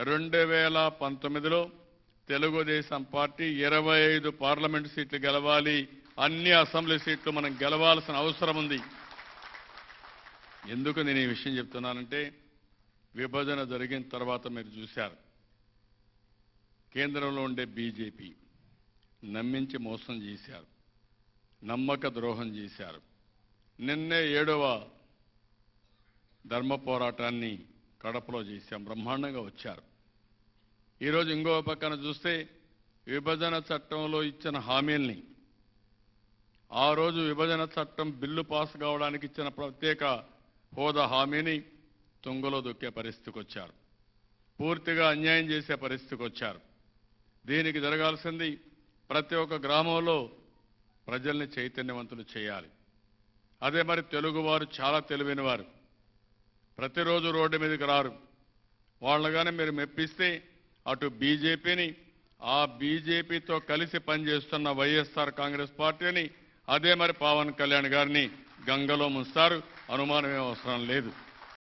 రెండు వేల పంతొమ్మిదిలో తెలుగుదేశం పార్టీ ఇరవై ఐదు పార్లమెంటు సీట్లు గెలవాలి అన్ని అసెంబ్లీ సీట్లు మనం గెలవాల్సిన అవసరం ఉంది ఎందుకు నేను ఈ విషయం చెప్తున్నానంటే విభజన జరిగిన తర్వాత మీరు చూశారు కేంద్రంలో ఉండే బీజేపీ నమ్మించి మోసం చేశారు నమ్మక ద్రోహం చేశారు నిన్నే ఏడవ ధర్మ పోరాటాన్ని కడపలో చేశాం బ్రహ్మాండంగా వచ్చారు ఈరోజు ఇంకో పక్కన చూస్తే విభజన చట్టంలో ఇచ్చిన హామీల్ని ఆ రోజు విభజన చట్టం బిల్లు పాస్ కావడానికి ఇచ్చిన ప్రత్యేక హోదా హామీని తుంగలో దొక్కే పరిస్థితికి వచ్చారు పూర్తిగా అన్యాయం చేసే పరిస్థితికి వచ్చారు దీనికి జరగాల్సింది ప్రతి ఒక్క గ్రామంలో ప్రజల్ని చైతన్యవంతులు చేయాలి అదే మరి తెలుగువారు చాలా తెలివైన వారు ప్రతిరోజు రోడ్డు మీదకి రారు వాళ్ళగానే మీరు మెప్పిస్తే అటు బీజేపీని ఆ బీజేపీతో కలిసి పనిచేస్తున్న వైఎస్ఆర్ కాంగ్రెస్ పార్టీని అదే మరి పవన్ కళ్యాణ్ గారిని గంగలో ముంచుతారు అనుమానమే అవసరం లేదు